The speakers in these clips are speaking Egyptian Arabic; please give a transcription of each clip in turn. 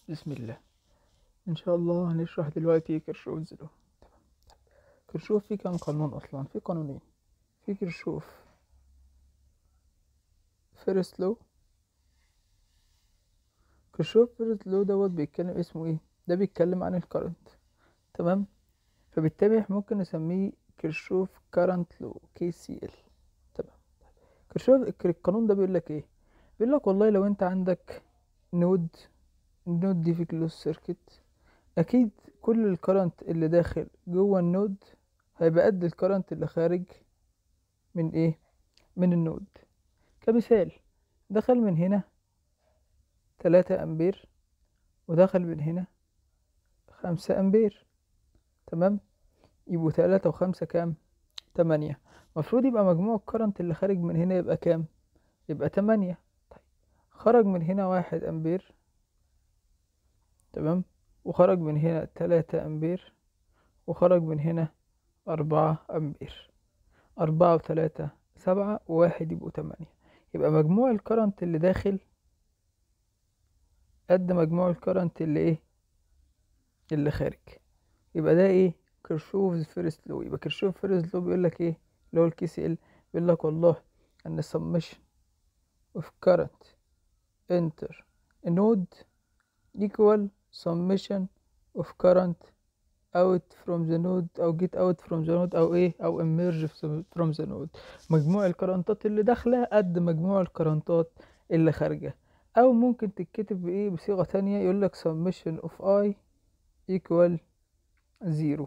بسم الله ان شاء الله هنشرح دلوقتي كيرشوفز لو كيرشوف فيه كام قانون اصلا في قانونين في كيرشوف فيرست لو كيرشوف فيرست لو دوت بيتكلم اسمه ايه ده بيتكلم عن الكرنت تمام فبالتالي إحنا ممكن نسميه كيرشوف كارنت لو كي سي ال تمام كيرشوف القانون ده بيقول لك ايه بيقول لك والله لو انت عندك نود النود دي في كلوز سيركت اكيد كل الكرنت اللي داخل جوه النود هيبقى قد الكرنت اللي خارج من ايه من النود كمثال دخل من هنا تلاتة امبير ودخل من هنا خمسة امبير تمام يبقوا تلاتة وخمسة كام تمانية مفروض يبقى مجموع الكرنت اللي خارج من هنا يبقى كام يبقى تمانية طيب خرج من هنا واحد امبير تمام وخرج من هنا تلاتة أمبير وخرج من هنا أربعة أمبير أربعة وتلاتة سبعة وواحد يبقوا تمانية يبقى مجموع الكرنت اللي داخل قد مجموع الكرنت اللي ايه اللي خارج يبقى ده ايه كيرشوفز فيرست لو يبقى كيرشوف فيرست لو بيقول لك ايه اللي هو الكي سي ال بيقول لك والله ان summation of current enter a node equal summation of current out from the node او get out from the node او ايه او emerge from the node مجموع الكرنتات اللي داخله قد مجموع الكرنتات اللي خارجه او ممكن تتكتب بايه بصيغه تانية يقول لك summation of i equal zero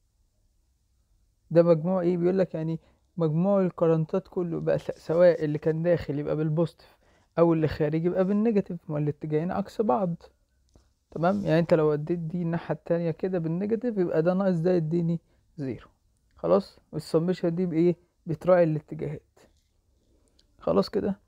ده مجموع ايه بيقول لك يعني مجموع الكرنتات كله بقى سواء اللي كان داخل يبقى بالبوزيتيف او اللي خارج يبقى بالنيجاتيف ما الاتجاهين عكس بعض تمام يعني انت لو اديت دي الناحية التانية كده بالنيجاتيف يبقى ده ناقص ده يديني زيرو خلاص والسمشن دي بايه بتراعي الاتجاهات خلاص كده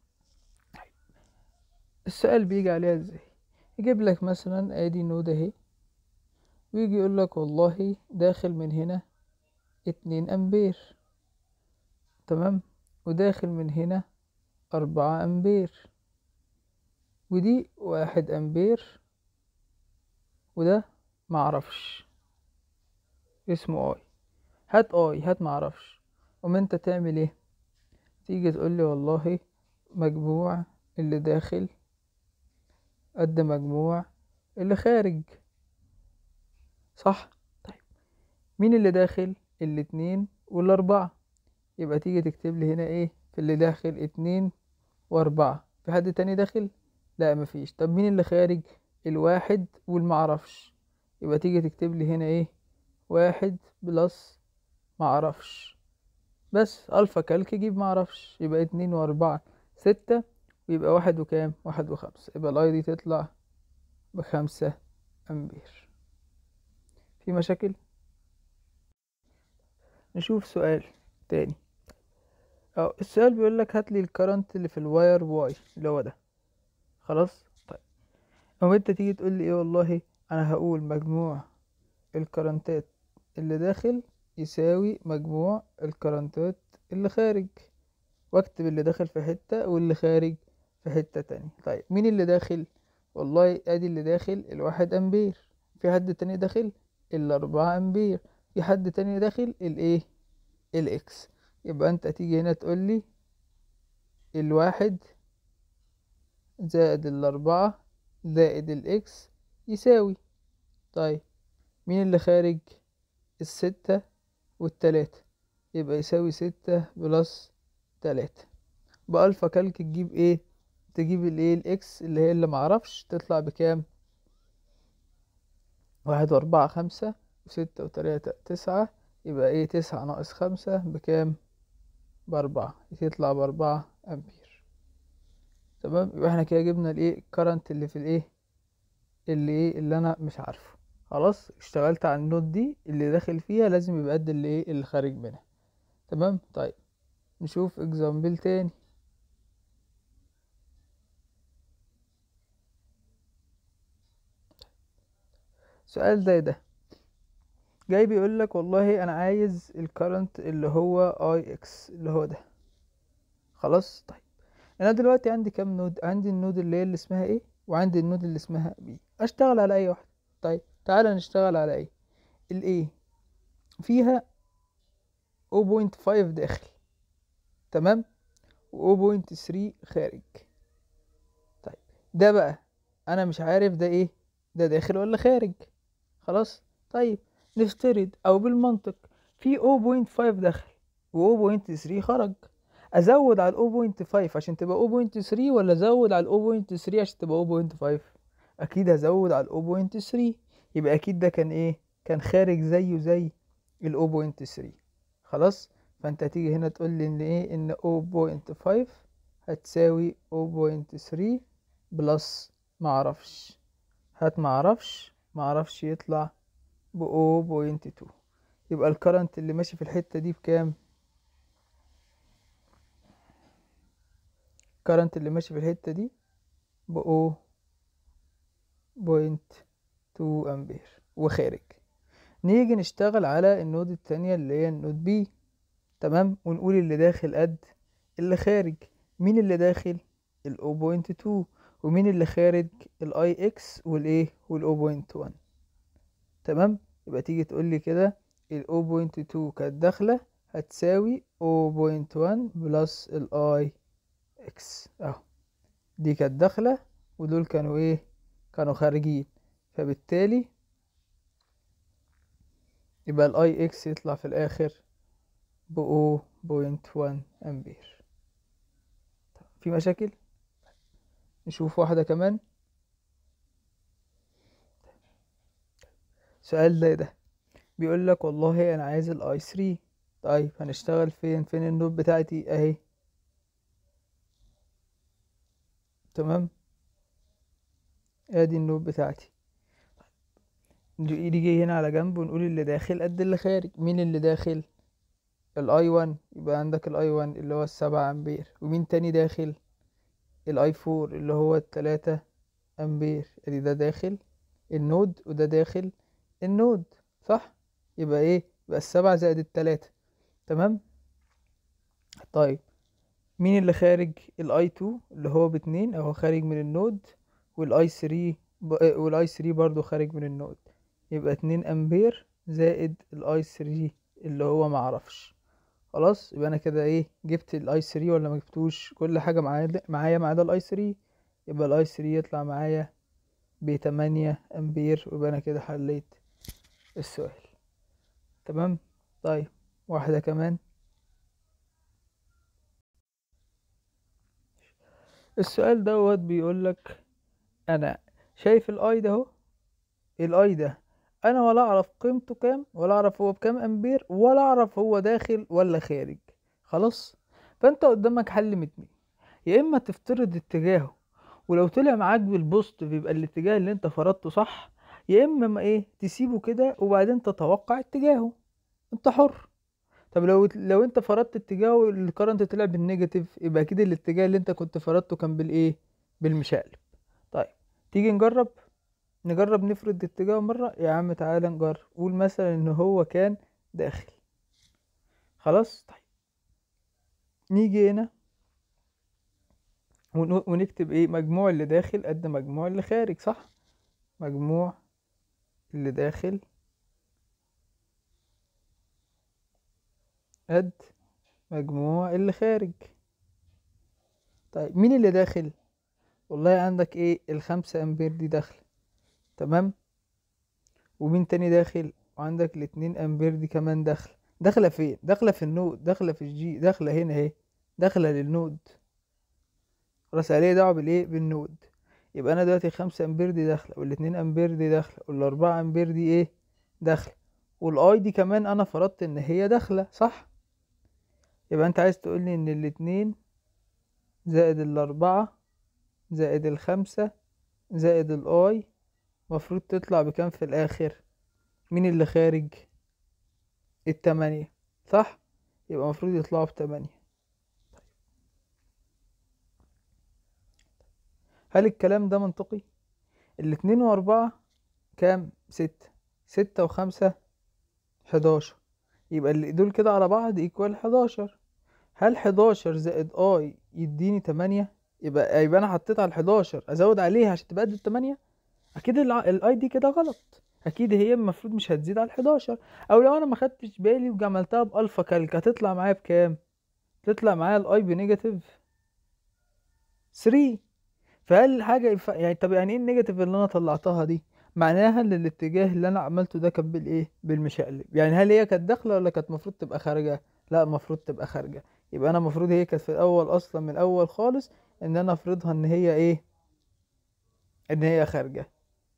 السؤال بيجي عليها ازاي يجيب لك مثلا ادي نود اهي ويجي يقول لك والله داخل من هنا اتنين امبير تمام وداخل من هنا أربعة أمبير ودي واحد أمبير وده معرفش اسمه اي هات اي هات معرفش قوم انت تعمل ايه تيجي تقولي والله مجموع اللي داخل قد مجموع اللي خارج صح طيب مين اللي داخل الاتنين والاربعة يبقى تيجي تكتب لي هنا ايه في اللي داخل اتنين واربعة في حد تاني داخل لا مفيش طب مين اللي خارج الواحد والمعرفش يبقى تيجي تكتب لي هنا ايه واحد بلس معرفش بس الفا كالك جيب معرفش يبقى اتنين واربعة ستة ويبقى واحد وكام واحد وخمسة يبقى الاي دي تطلع بخمسة امبير في مشاكل نشوف سؤال تاني اه السؤال بيقول لك هات لي الكرنت اللي في الواير واي اللي هو ده خلاص طيب او انت تيجي تقول لي ايه والله انا هقول مجموع الكرنتات اللي داخل يساوي مجموع الكرنتات اللي خارج واكتب اللي داخل في حتة واللي خارج في حتة تانية طيب مين اللي داخل والله ادي اللي داخل الواحد امبير في حد تاني داخل الاربعة امبير في حد تاني داخل الايه الاكس يبقى انت تيجي هنا تقول لي الواحد زائد الاربعة زائد الاكس يساوي طيب مين اللي خارج الستة والتلاتة يبقى يساوي ستة بلس تلاتة بألفا كالك تجيب ايه تجيب الايه الاكس اللي هي اللي معرفش تطلع بكام واحد واربعة خمسة وستة وتلاتة تسعة يبقى ايه تسعة ناقص خمسة بكام بأربعة تطلع بأربعة أمبير تمام يبقى احنا كده جبنا الايه الكرنت اللي في الايه اللي ايه اللي انا مش عارفه خلاص اشتغلت على النوت دي اللي داخل فيها لازم يبقى قد اللي ايه اللي خارج منها تمام طيب نشوف اكزامبل تاني سؤال زي ده جاي بيقول لك والله انا عايز الكرنت اللي هو اي اكس اللي هو ده خلاص طيب انا دلوقتي عندي كام نود عندي النود اللي هي اللي اسمها ايه وعندي النود اللي اسمها بي اشتغل على اي واحدة طيب تعالى نشتغل على ايه الايه فيها 0.5 داخل تمام و 0.3 خارج طيب ده بقى انا مش عارف ده ايه ده داخل ولا خارج خلاص طيب نفترض او بالمنطق في 0.5 دخل و 0.3 خرج ازود على 0.5 عشان تبقى 0.3 ولا ازود على 0.3 عشان تبقى 0.5 اكيد هزود على 0.3 يبقى اكيد ده كان ايه كان خارج زيه زي ال 0.3 خلاص فانت هتيجي هنا تقول لي ان ايه ان 0.5 هتساوي 0.3 بلس معرفش هات معرفش معرفش يطلع ب 0.2 يبقى الكرنت اللي ماشي في الحتة دي بكام الكرنت اللي ماشي في الحتة دي ب 0.2 امبير وخارج نيجي نشتغل على النود التانية اللي هي النود بي تمام ونقول اللي داخل قد اللي خارج مين اللي داخل ال 0.2 ومين اللي خارج الاي اكس والايه وال 0.1 تمام يبقى تيجي تقول لي كده ال 0.2 كانت داخله هتساوي 0.1 بلس الاي اكس اهو دي كانت داخله ودول كانوا ايه كانوا خارجين فبالتالي يبقى الاي اكس يطلع في الاخر ب 0.1 امبير في مشاكل نشوف واحدة كمان سؤال زي ده بيقول لك والله انا عايز الاي 3 طيب هنشتغل فين فين النوت بتاعتي اهي تمام ادي النوت بتاعتي نيجي هنا على جنب ونقول اللي داخل قد اللي خارج مين اللي داخل الاي 1 يبقى عندك الاي 1 اللي هو السبعة امبير ومين تاني داخل الاي 4 اللي هو التلاتة امبير ادي ده داخل النود وده داخل النود صح يبقى ايه يبقى السبعة زائد التلاتة تمام طيب مين اللي خارج الاي 2 اللي هو باتنين اهو خارج من النود والاي 3 ب... والاي 3 برضو خارج من النود يبقى اتنين امبير زائد الاي 3 اللي هو معرفش خلاص يبقى انا كده ايه جبت الاي 3 ولا ما جبتوش كل حاجه معايا معايا ما عدا الاي 3 يبقى الاي 3 يطلع معايا ب 8 امبير ويبقى انا كده حليت السؤال تمام طيب واحده كمان السؤال دوت بيقول لك انا شايف الاي ده اهو الاي ده انا ولا اعرف قيمته كام ولا اعرف هو بكام امبير ولا اعرف هو داخل ولا خارج خلاص فانت قدامك حل من اتنين يا اما تفترض اتجاهه ولو طلع معاك بالبوست بيبقى الاتجاه اللي انت فرضته صح يا اما ما ايه تسيبه كده وبعدين تتوقع اتجاهه انت حر طب لو لو انت فرضت اتجاهه الكرنت طلع بالنيجاتيف يبقى اكيد الاتجاه اللي انت كنت فرضته كان بالايه بالمشقلب طيب تيجي نجرب نجرب نفرض اتجاهه مرة يا عم تعالى نجرب قول مثلا ان هو كان داخل خلاص طيب نيجي هنا ونكتب ايه مجموع اللي داخل قد مجموع اللي خارج صح مجموع اللي داخل قد مجموع اللي خارج طيب مين اللي داخل والله عندك ايه الخمسة امبير دي داخله تمام ومين تاني داخل وعندك الاتنين امبير دي كمان داخله داخله فين داخله في النود داخله في الجي داخله هنا اهي داخله للنود خلاص عليه دعوه بالايه بالنود يبقى انا دلوقتي خمسة امبير دي داخله والاتنين امبير دي داخله والاربعة امبير دي ايه داخله والاي دي كمان انا فرضت ان هي داخله صح يبقى انت عايز تقولي ان الاتنين زائد الاربعة زائد الخمسة زائد الاي مفروض تطلع بكام في الاخر مين اللي خارج التمانية صح يبقى مفروض يطلعوا بتمانية هل الكلام ده منطقي الاتنين واربعة كام ستة ستة وخمسة حداشر يبقى اللي دول كده على بعض ايكوال حداشر هل حداشر زائد اي يديني تمانية يبقى يبقى انا حطيت على ال11 ازود عليها عشان تبقى قد التمانية اكيد الاي دي كده غلط اكيد هي المفروض مش هتزيد على ال11 او لو انا ما خدتش بالي وعملتها بالفا كالك هتطلع معايا بكام تطلع معايا الاي بنيجاتيف 3 فهل الحاجة ينفع- يعني طب يعني ايه النيجاتيف اللي انا طلعتها دي معناها ان الاتجاه اللي انا عملته ده كان بالايه بالمشقلب يعني هل هي كانت داخله ولا كانت المفروض تبقى خارجه لا المفروض تبقى خارجه يبقى انا المفروض هي كانت في الاول اصلا من الاول خالص ان انا افرضها ان هي ايه ان هي خارجه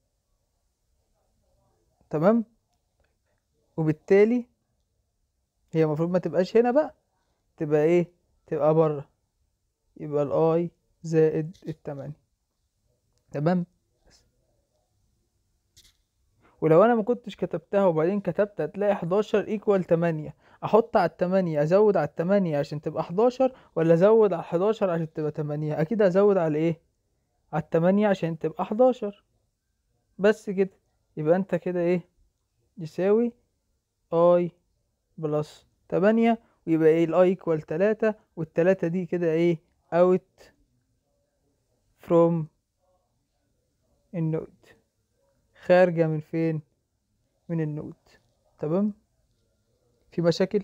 تمام وبالتالي هي المفروض ما تبقاش هنا بقى تبقى ايه تبقى بره يبقى الاي زائد التمانية تمام ولو انا ما كنتش كتبتها وبعدين كتبت هتلاقي 11 ايكوال 8 احط على التمانية ازود على التمانية عشان تبقى 11 ولا ازود على 11 عشان تبقى 8 اكيد هزود على ايه على التمانية عشان تبقى 11 بس كده يبقى انت كده ايه يساوي اي بلس 8 ويبقى ايه الاي ايكوال 3 والتلاتة دي كده ايه اوت فروم النود خارجة من فين من النود تمام في مشاكل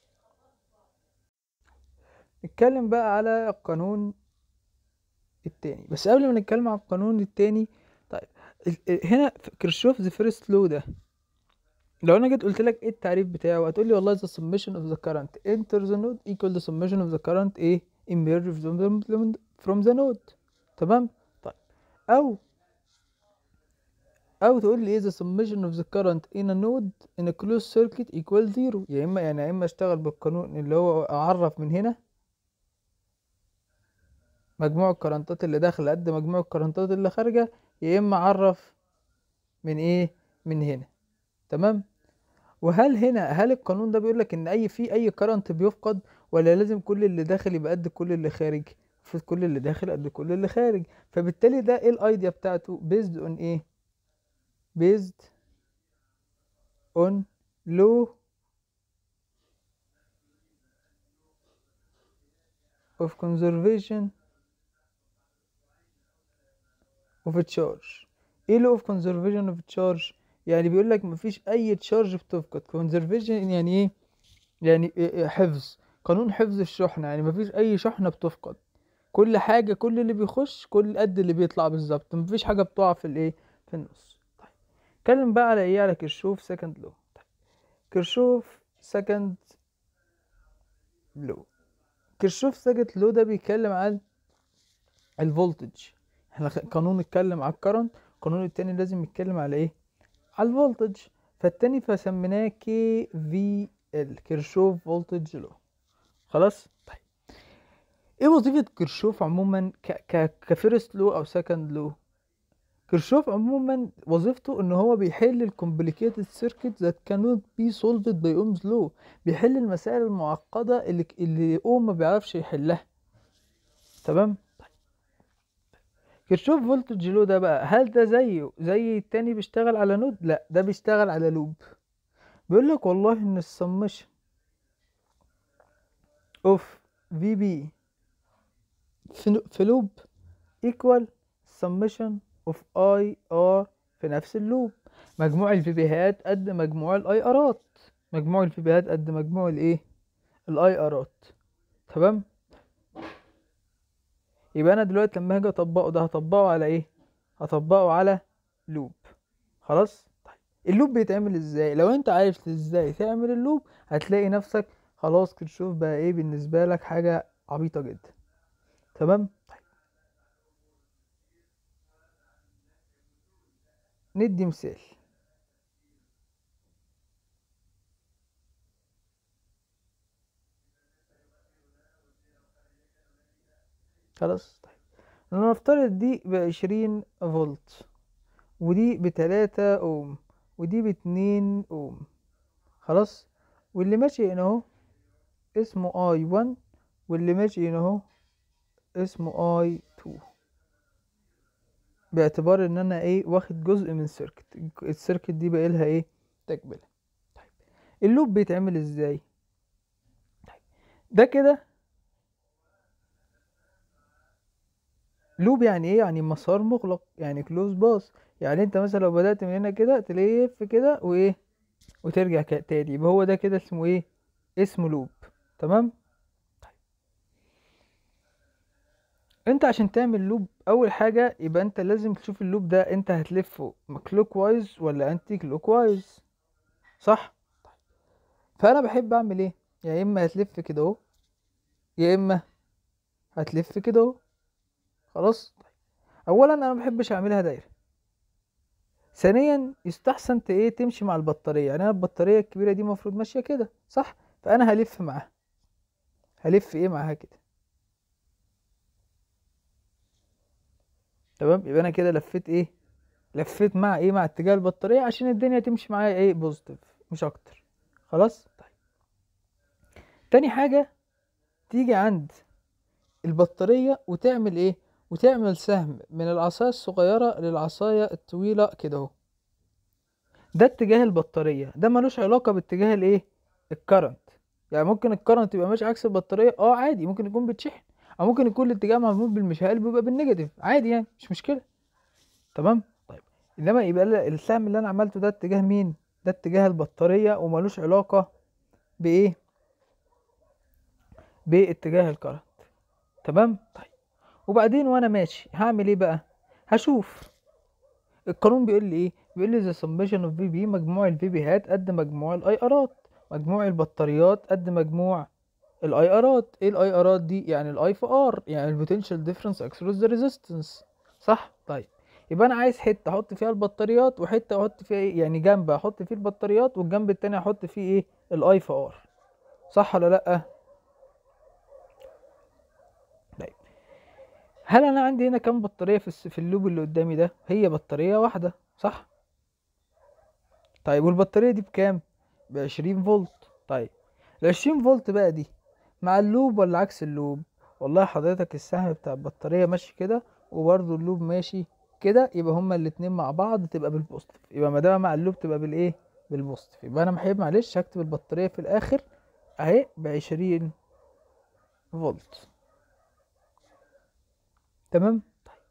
نتكلم بقى على القانون التاني بس قبل ما نتكلم على القانون التاني طيب ال- ال- هنا في كرشوف ذا فيرست لو ده لو انا جيت قلت لك ايه التعريف بتاعه هتقول لي والله the summation of the current enter the node equal the summation of the current ايه emerge from the, from the node تمام طيب او او تقول لي ايه the summation of the current in a node in a closed circuit equal zero يا اما يعني يا اما اشتغل بالقانون اللي هو اعرف من هنا مجموع الكرنتات اللي داخله قد مجموع الكرنتات اللي خارجه يا اما اعرف من ايه من هنا تمام وهل هنا هل القانون ده بيقول لك ان اي في اي كرنت بيفقد ولا لازم كل اللي داخل يبقى قد كل اللي خارج المفروض كل اللي داخل قد كل اللي خارج فبالتالي ده ايه الايديا بتاعته based on ايه based on law of conservation of a charge ايه law of conservation of a charge يعني بيقول لك مفيش اي تشارج بتفقد conservation يعني ايه يعني إيه- إيه حفظ قانون حفظ الشحنة يعني مفيش اي شحنة بتفقد كل حاجة كل اللي بيخش كل قد اللي بيطلع بالظبط مفيش حاجة بتقع في الايه في النص طيب اتكلم بقى على ايه على كرشوف سكند لو طيب. كرشوف سكند لو كرشوف سكند لو ده بيتكلم عن الفولتج احنا خ- قانون اتكلم على الكرنت القانون التاني لازم يتكلم على ايه على الفولتج فالتاني فسميناه كي في ال كيرشوف فولتج لو خلاص طيب ايه وظيفة كيرشوف عموما ك ك كفيرست لو او سكند لو كيرشوف عموما وظيفته ان هو بيحل الكومبليكيتد سيركت ذات cannot be solved by Ohm's law بيحل المسائل المعقدة اللي اللي اوم ما بيعرفش يحلها تمام كيرشوف فولتج لو ده بقى هل ده زيه زي التاني بيشتغل على نود لا ده بيشتغل على لوب بيقول لك والله ان السمشن اوف في بي في لوب ايكوال سمشن اوف اي ار في نفس اللوب مجموع الفي بيهات قد مجموع الاي ارات مجموع الفي بيهات قد مجموع الايه الاي ارات تمام يبقى انا دلوقتي لما هاجي اطبقه ده هطبقه على ايه هطبقه على لوب خلاص طيب اللوب بيتعمل ازاي لو انت عارف ازاي تعمل اللوب هتلاقي نفسك خلاص كرشوف بقى ايه بالنسبه لك حاجه عبيطه جدا تمام طيب ندي مثال خلاص طيب نفترض دي بعشرين فولت ودي بتلاتة اوم ودي باتنين اوم خلاص واللي ماشي هنا اهو اسمه اي 1 واللي ماشي هنا اهو اسمه اي 2 باعتبار ان انا ايه واخد جزء من سيركت السيركت دي بقى لها ايه تكمله طيب اللوب بيتعمل ازاي طيب ده كده لوب يعني ايه يعني مسار مغلق يعني كلوز باس يعني انت مثلا لو بدأت من هنا كده تلف كده وايه وترجع ك- تاني يبقى هو ده كده اسمه ايه اسمه لوب تمام انت عشان تعمل لوب اول حاجة يبقى انت لازم تشوف اللوب ده انت هتلفه كلوك وايز ولا انتي كلوك وايز صح فانا بحب اعمل ايه يا اما هتلف كده اهو يا اما هتلف كده اهو خلاص اولا انا ما بحبش اعملها دايره ثانيا يستحسن ت- ايه تمشي مع البطاريه يعني انا البطاريه الكبيره دي المفروض ماشيه كده صح فانا هلف معاها هلف ايه معاها كده تمام يبقى انا كده لفيت ايه لفيت مع ايه مع اتجاه البطاريه عشان الدنيا تمشي معايا ايه بوزيتيف مش اكتر خلاص طيب تاني حاجه تيجي عند البطاريه وتعمل ايه وتعمل سهم من العصايه الصغيره للعصايه الطويله كده اهو ده اتجاه البطاريه ده ملوش علاقه باتجاه الايه الكرنت يعني ممكن الكرنت يبقى ماشي عكس البطاريه اه عادي ممكن يكون بتشحن او ممكن يكون الاتجاه معمول بالمشعل بيبقى بالنيجاتيف عادي يعني مش مشكله تمام طيب انما يبقى ال- السهم اللي انا عملته ده اتجاه مين ده اتجاه البطاريه وملوش علاقه بايه باتجاه الكرنت تمام طيب وبعدين وانا ماشي هعمل ايه بقى هشوف القانون بيقول لي ايه بيقول لي the summation of VB مجموع الفي بيهات قد مجموع الاي ارات مجموع البطاريات قد مجموع الاي ارات ايه الاي ارات دي يعني الاي في ار يعني البوتنشال ديفرنس اكروس ذا ريزيستنس صح طيب يبقى انا عايز حته احط فيها البطاريات وحته احط فيها ايه يعني جنب احط فيه البطاريات والجنب التاني احط فيه ايه الاي في ار صح ولا لا طيب هل انا عندي هنا كام بطاريه في الس- في اللوب اللي قدامي ده هي بطاريه واحده صح طيب والبطاريه دي بكام بعشرين فولت طيب العشرين فولت بقى دي مع اللوب ولا عكس اللوب والله حضرتك السهم بتاع البطاريه ماشي كده وبرضه اللوب ماشي كده يبقى هما الاتنين مع بعض تبقى بالبوزيتيف يبقى ما دام مع اللوب تبقى بالايه بالبوزيتيف يبقى انا محب معلش هكتب البطاريه في الاخر اهي بعشرين فولت تمام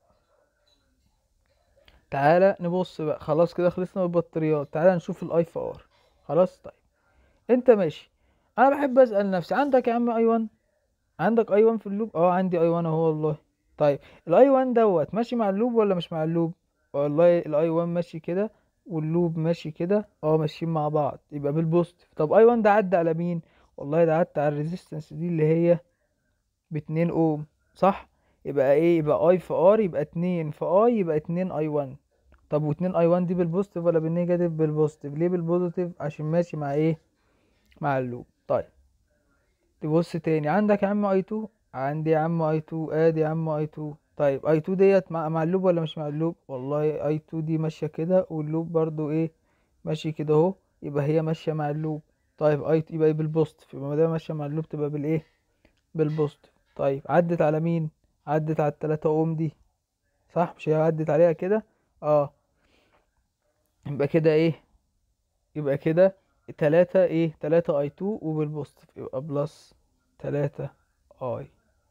تعالى نبص بقى خلاص كده خلصنا من البطاريات تعالى نشوف الاي في ار خلاص طيب انت ماشي انا بحب اسال نفسي عندك يا عم اي 1 عندك اي 1 في اللوب اه عندي اي 1 اهو والله طيب الاي 1 دوت ماشي مع اللوب ولا مش مع اللوب والله الاي 1 ماشي كده واللوب ماشي كده اه ماشيين مع بعض يبقى بالبوزيتيف طب اي 1 ده عدى على مين والله ده عدى على الريزيستنس دي اللي هي باتنين اوم صح يبقى ايه يبقى اي في ار يبقى اتنين في اي يبقى اتنين اي 1 طب واتنين اي 1 دي بالبوزيتيف ولا بالنيجاتيف بالبوزيتيف ليه بالبوزيتيف عشان ماشي مع ايه مع اللوب طيب تبص تاني عندك يا عم اي 2 عندي يا عم اي 2 ادي يا عم اي 2 طيب اي 2 ديت مع, مع اللوب ولا مش مع اللوب والله اي 2 دي ماشيه كده واللوب برضو ايه ماشي كده اهو يبقى هي ماشيه مع اللوب طيب اي يبقى ايه بالبوزيتيف يبقى ما دام ماشيه مع اللوب تبقى بالايه بالبوزيتيف طيب عدت على مين عدت على التلاتة اوم دي صح مش هي عدت عليها كده اه يبقى كده ايه يبقى كده تلاتة ايه تلاتة اي تو وبالبوزيتيف يبقى بلس تلاتة اي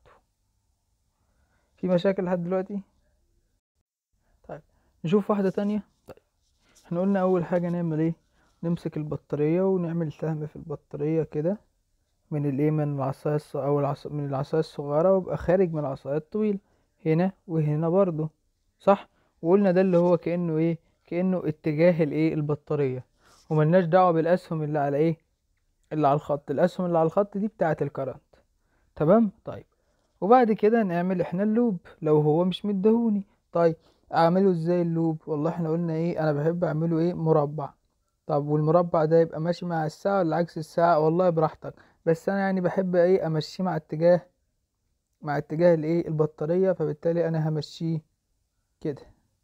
في مشاكل لحد دلوقتي طيب نشوف واحدة تانية طيب احنا قلنا اول حاجة نعمل ايه نمسك البطارية ونعمل سهم في البطارية كده من الايه من العصاية الص... او العصا من العصاية الصغيرة ويبقى خارج من العصاية الطويلة هنا وهنا برضو صح وقلنا ده اللي هو كأنه ايه كأنه اتجاه الايه البطارية وملناش دعوة بالاسهم اللي على ايه اللي على الخط الاسهم اللي على الخط دي بتاعة الكرنت تمام طيب وبعد كده نعمل احنا اللوب لو هو مش مدهوني طيب اعمله ازاي اللوب والله احنا قلنا ايه انا بحب اعمله ايه مربع طب والمربع ده يبقى ماشي مع الساعة ولا عكس الساعة والله براحتك بس انا يعني بحب ايه امشيه مع اتجاه مع اتجاه الايه البطارية فبالتالي انا همشيه كده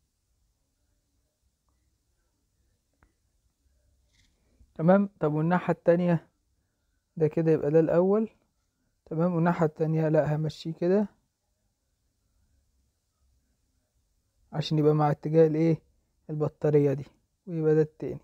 تمام طب والناحية التانية ده كده يبقى ده الاول تمام والناحية التانية لا همشيه كده عشان يبقى مع اتجاه الايه البطارية دي ويبقى ده التاني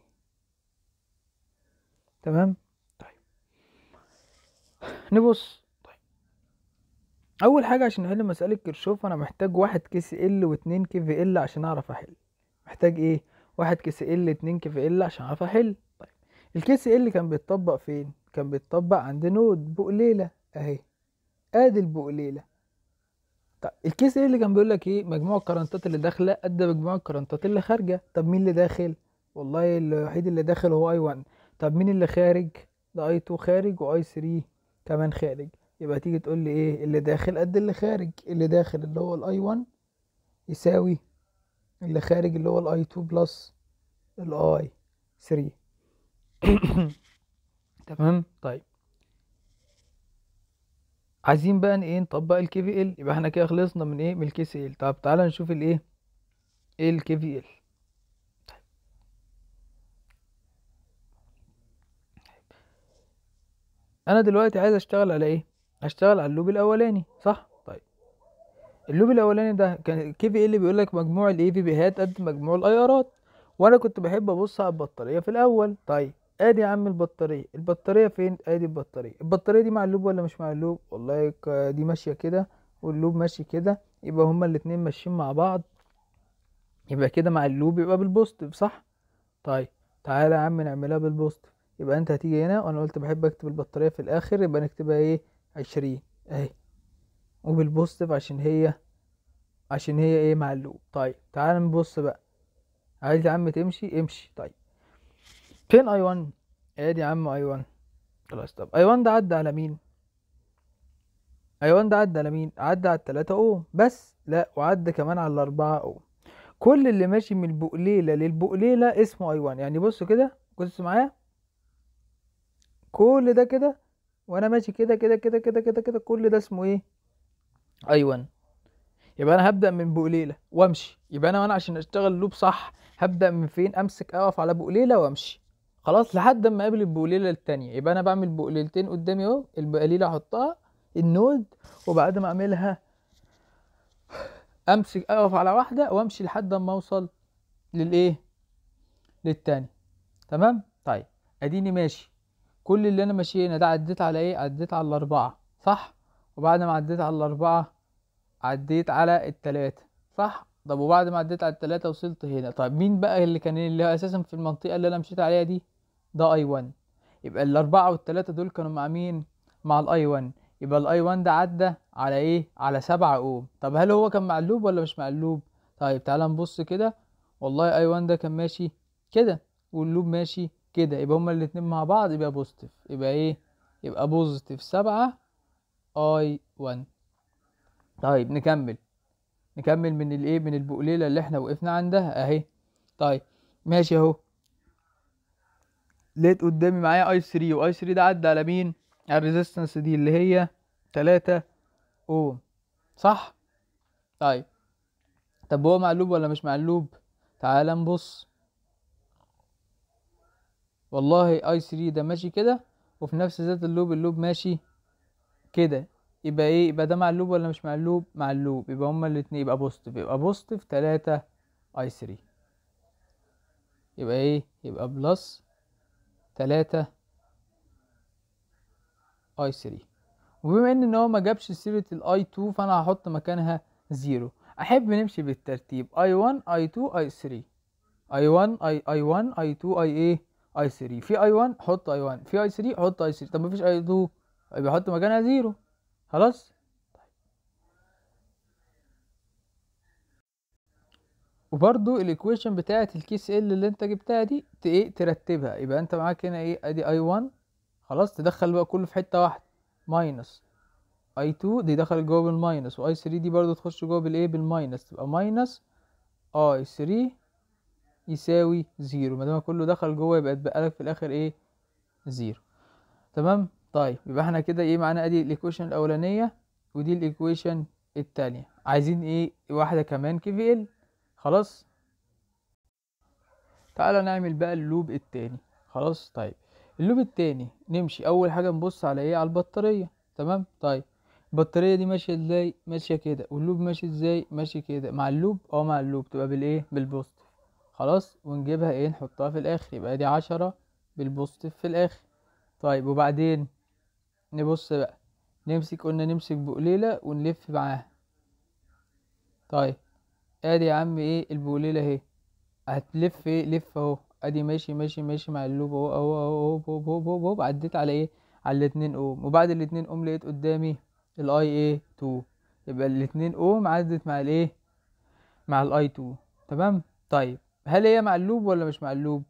تمام طيب نبص طيب اول حاجه عشان احل مساله كيرشوف انا محتاج واحد كي سي ال واتنين كي في ال عشان اعرف احل محتاج ايه واحد كي سي ال اتنين كي في ال عشان اعرف احل طيب الكي سي ال كان بيتطبق فين كان بيتطبق عند نود بقليله اهي ادي البقليله طب الكي سي ال كان بيقول لك ايه مجموع الكرنتات اللي داخله قد مجموع الكرنتات اللي خارجه طب مين اللي داخل والله الوحيد اللي داخل هو اي 1 طب مين اللي خارج ده اي 2 خارج واي 3 كمان خارج يبقى تيجي تقول لي ايه اللي داخل قد اللي خارج اللي داخل اللي هو الاي 1 يساوي اللي خارج اللي هو الاي 2 بلس الاي 3 تمام طيب عايزين بقى ايه نطبق الكي في ال يبقى احنا كده خلصنا من ايه من الكي سي ال طب تعالى نشوف الايه ايه الكي في ال انا دلوقتي عايز اشتغل على ايه اشتغل على اللوب الاولاني صح طيب اللوب الاولاني ده كان الكي في ال بيقول لك مجموع الاي في بيهات قد مجموع الايارات وانا كنت بحب ابص على البطاريه في الاول طيب ادي يا عم البطاريه البطاريه فين ادي البطاريه البطاريه دي مع اللوب ولا مش مع اللوب والله ك- دي ماشيه كده واللوب ماشي كده يبقى هما الاتنين ماشيين مع بعض يبقى كده مع اللوب يبقى بالبوستيف صح طيب تعالى يا عم نعملها بالبوستيف يبقى انت هتيجي هنا وانا قلت بحب اكتب البطاريه في الاخر يبقى نكتبها ايه عشرين اهي وبالبوستيف عشان هي عشان هي ايه مع اللوب طيب تعالى نبص بقى عايز يا عم تمشي امشي طيب فين اي 1 ادي يا عم اي 1 خلاص طب اي 1 ده عدى على مين اي 1 ده عدى على مين عدى على التلاتة اوم بس لا وعدى كمان على الاربعة اوم كل اللي ماشي من البقليلة للبقليلة اسمه اي 1 يعني بصوا كده بصوا معايا كل ده كده وانا ماشي كده كده كده كده كده كده كل ده اسمه ايه اي 1 يبقى انا هبدأ من بقليلة وامشي يبقى انا وانا عشان اشتغل لوب صح هبدأ من فين امسك اقف على بقليلة وامشي خلاص لحد اما اقابل البقليلة التانية يبقى انا بعمل بقليلتين قدامي اهو البقليلة احطها النود وبعد ما اعملها امسك اقف على واحدة وامشي لحد اما اوصل للايه للتاني تمام طيب اديني ماشي كل اللي انا ماشي هنا ده عديت على ايه عديت على الاربعة صح وبعد ما عديت على الاربعة عديت على التلاتة صح طب وبعد ما عديت على التلاتة وصلت هنا طيب مين بقى اللي كان اللي هو اساسا في المنطقة اللي انا مشيت عليها دي ده اي 1 يبقى الاربعة والتلاتة دول كانوا مع مين مع الاي 1 يبقى الاي 1 ده عدى على ايه على سبعة اوم طب هل هو كان مع اللوب ولا مش مع اللوب طيب تعالى نبص كده والله اي 1 ده كان ماشي كده واللوب ماشي كده يبقى هما الاتنين مع بعض يبقى بوزيتيف يبقى ايه يبقى بوزيتيف سبعة اي 1 طيب نكمل نكمل من الايه من البقليله اللي احنا وقفنا عندها اهي طيب ماشي اهو لقيت قدامي معايا اي 3 واي 3 ده عدى على مين على الريزيستنس دي اللي هي 3 اوم صح طيب طب هو مقلوب ولا مش مقلوب تعال نبص والله اي 3 ده ماشي كده وفي نفس ذات اللوب اللوب ماشي كده يبقى ايه يبقى ده معلوب ولا مش معلوب معلوب يبقى هما الاتنين يبقى بوزيتيف يبقى بوزيتيف تلاتة اي 3 يبقى ايه يبقى بلس تلاتة اي 3 وبما ان ان هو ما جابش سيرة الاي 2 فانا هحط مكانها زيرو احب نمشي بالترتيب اي 1 اي 2 اي 3 اي 1 اي اي 1 اي 2 اي ايه اي 3 في اي 1 حط اي 1 في اي 3 حط اي 3 طب مفيش اي 2 يبقى حط مكانها زيرو خلاص وبرضو الايكويشن بتاعه الكيس ال اللي انت جبتها دي ت- ايه ترتبها يبقى انت معاك هنا ايه ادي اي 1 خلاص تدخل بقى كله في حته واحده ماينس اي 2 دي دخلت جوه بالماينس واي 3 دي برضو تخش جوه بالايه بالماينس تبقى ماينس اي 3 يساوي زيرو ما دام كله دخل جوه يبقى اتبقى لك في الاخر ايه زيرو تمام طيب يبقى احنا كده ايه معانا ادي الايكويشن الاولانيه ودي الايكويشن التانية عايزين ايه واحده كمان كي في ال خلاص تعالى نعمل بقى اللوب التاني خلاص طيب اللوب التاني نمشي اول حاجه نبص على ايه على البطاريه تمام طيب البطاريه دي ماشيه ازاي ماشيه كده واللوب ماشي ازاي ماشي كده مع اللوب اه مع اللوب تبقى بالايه بالبوزيتيف خلاص ونجيبها ايه نحطها في الاخر يبقى دي عشرة بالبوزيتيف في الاخر طيب وبعدين نبص بقى نمسك قلنا نمسك بقليلة ونلف معاها طيب ادي يا عم ايه البقليلة اهي هتلف ايه لف اهو ادي ماشي ماشي ماشي مع اللوب اهو اهو اهو اهو اهو اهو اهو اهو عديت على ايه على الاتنين اوم وبعد الاتنين اوم لقيت قدامي الاي ايه 2 يبقى الاتنين اوم عدت مع الايه مع الاي 2 تمام طيب هل هي مع اللوب ولا مش مع اللوب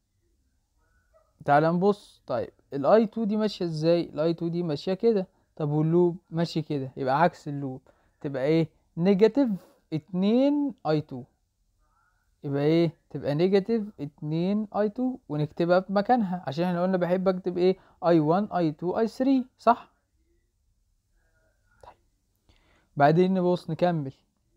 تعال نبص طيب الاي 2 دي ماشيه ازاي الاي 2 دي ماشيه كده طب واللوب ماشي كده يبقى عكس اللوب تبقى ايه نيجاتيف 2 اي 2 يبقى ايه تبقى نيجاتيف 2 اي 2 ونكتبها في مكانها عشان احنا قلنا بحب اكتب ايه اي 1 اي 2 اي 3 صح طيب بعدين نبص نكمل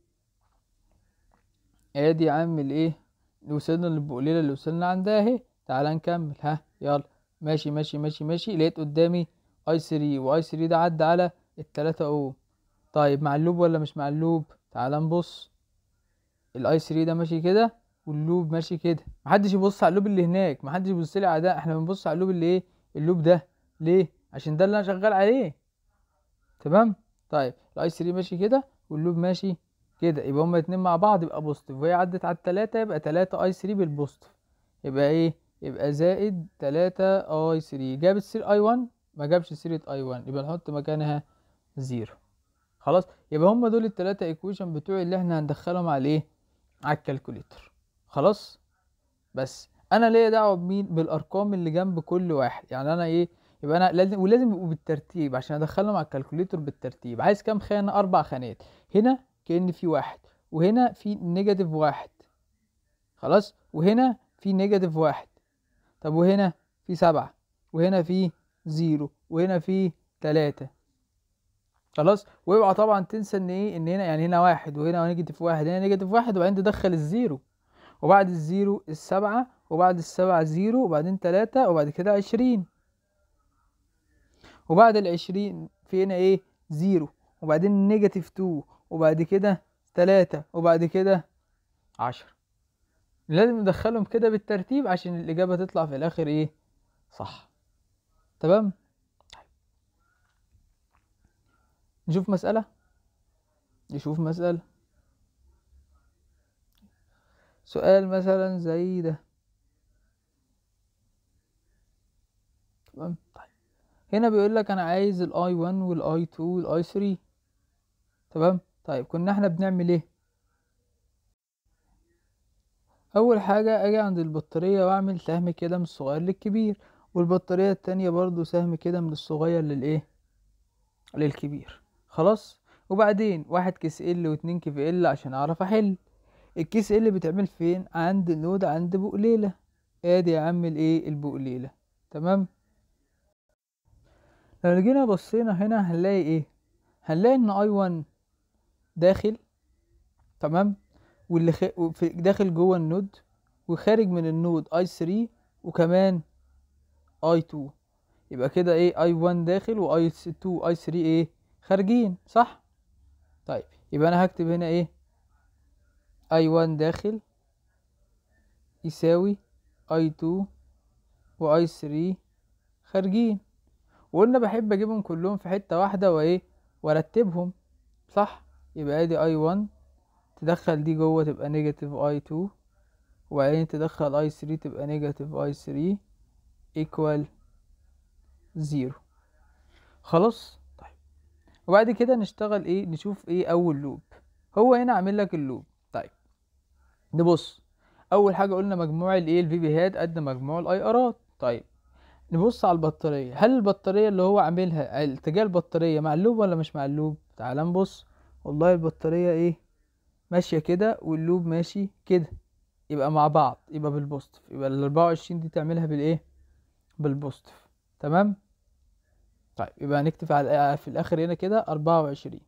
ادي يا عم الايه وصلنا للبقليله اللي وصلنا عندها اهي تعالى نكمل ها يلا ماشي ماشي ماشي ماشي لقيت قدامي اي 3 واي 3 ده عدى على التلاتة اوم طيب مع اللوب ولا مش مع اللوب تعال نبص الاي 3 ده ماشي كده واللوب ماشي كده محدش يبص على اللوب اللي هناك محدش يبص لي على ده احنا بنبص على اللوب اللي ايه اللوب ده ليه عشان ده اللي انا شغال عليه تمام طيب الاي 3 ماشي كده واللوب ماشي كده يبقى هما الاتنين مع بعض يبقى بوزيتيف وهي عدت على التلاتة يبقى تلاتة اي 3 بالبوزيتيف يبقى ايه يبقى زائد تلاتة اي 3 جابت سير اي 1 ما جابش سيرة اي 1 يبقى نحط مكانها زيرو خلاص يبقى هما دول التلاتة ايكويشن بتوعي اللي احنا هندخلهم على ايه على الكالكوليتر خلاص بس انا ليا دعوه بمين بالارقام اللي جنب كل واحد يعني انا ايه يبقى انا لازم ولازم يبقوا بالترتيب عشان ادخلهم على الكالكوليتر بالترتيب عايز كام خانه اربع خانات هنا كأن في واحد وهنا في نيجاتيف واحد خلاص وهنا في نيجاتيف واحد طب وهنا في سبعة وهنا في زيرو وهنا في تلاتة خلاص واوعى طبعا تنسى ان ايه ان هنا يعني هنا واحد وهنا نيجاتيف واحد هنا نيجاتيف واحد وبعدين تدخل الزيرو وبعد الزيرو السبعة وبعد السبعة زيرو وبعدين تلاتة وبعد كده عشرين وبعد العشرين في هنا ايه زيرو وبعدين نيجاتيف تو وبعد كده تلاتة وبعد كده عشرة لازم ندخلهم كده بالترتيب عشان الإجابة تطلع في الآخر ايه صح تمام نشوف مسألة نشوف مسألة سؤال مثلا زي ده تمام طيب هنا بيقول لك انا عايز الاي 1 والاي 2 والاي 3 تمام طيب كنا احنا بنعمل ايه اول حاجة اجي عند البطارية واعمل سهم كده من الصغير للكبير والبطارية التانية برضو سهم كده من الصغير للايه للكبير خلاص وبعدين واحد كيس ال واتنين كيف ال عشان اعرف احل الكيس ال بيتعمل فين عند نود عند بقليلة ادي يا عم الايه البقليلة تمام لو جينا بصينا هنا هنلاقي ايه هنلاقي ان اي 1 داخل تمام واللي خ... في داخل جوه النود وخارج من النود اي 3 وكمان اي 2 يبقى كده ايه اي 1 داخل واي 2 اي 3 ايه خارجين صح طيب يبقى انا هكتب هنا ايه اي 1 داخل يساوي اي 2 واي 3 خارجين وقلنا بحب اجيبهم كلهم في حتة واحدة وايه وارتبهم صح يبقى ادي اي 1 تدخل دي جوه تبقى نيجاتيف اي 2 وبعدين تدخل اي 3 تبقى نيجاتيف اي 3 ايكوال زيرو خلاص طيب وبعد كده نشتغل ايه نشوف ايه اول لوب هو هنا عامل لك اللوب طيب نبص اول حاجه قلنا مجموع الايه الفي بي هات قد مجموع الاي ارات طيب نبص على البطاريه هل البطاريه اللي هو عاملها اتجاه البطاريه مع اللوب ولا مش مع اللوب تعال نبص والله البطاريه ايه ماشيه كده واللوب ماشي كده يبقى مع بعض يبقى بالبوستيف يبقى ال 24 دي تعملها بالايه بالبوستيف تمام طيب يبقى هنكتب على في الاخر هنا كده 24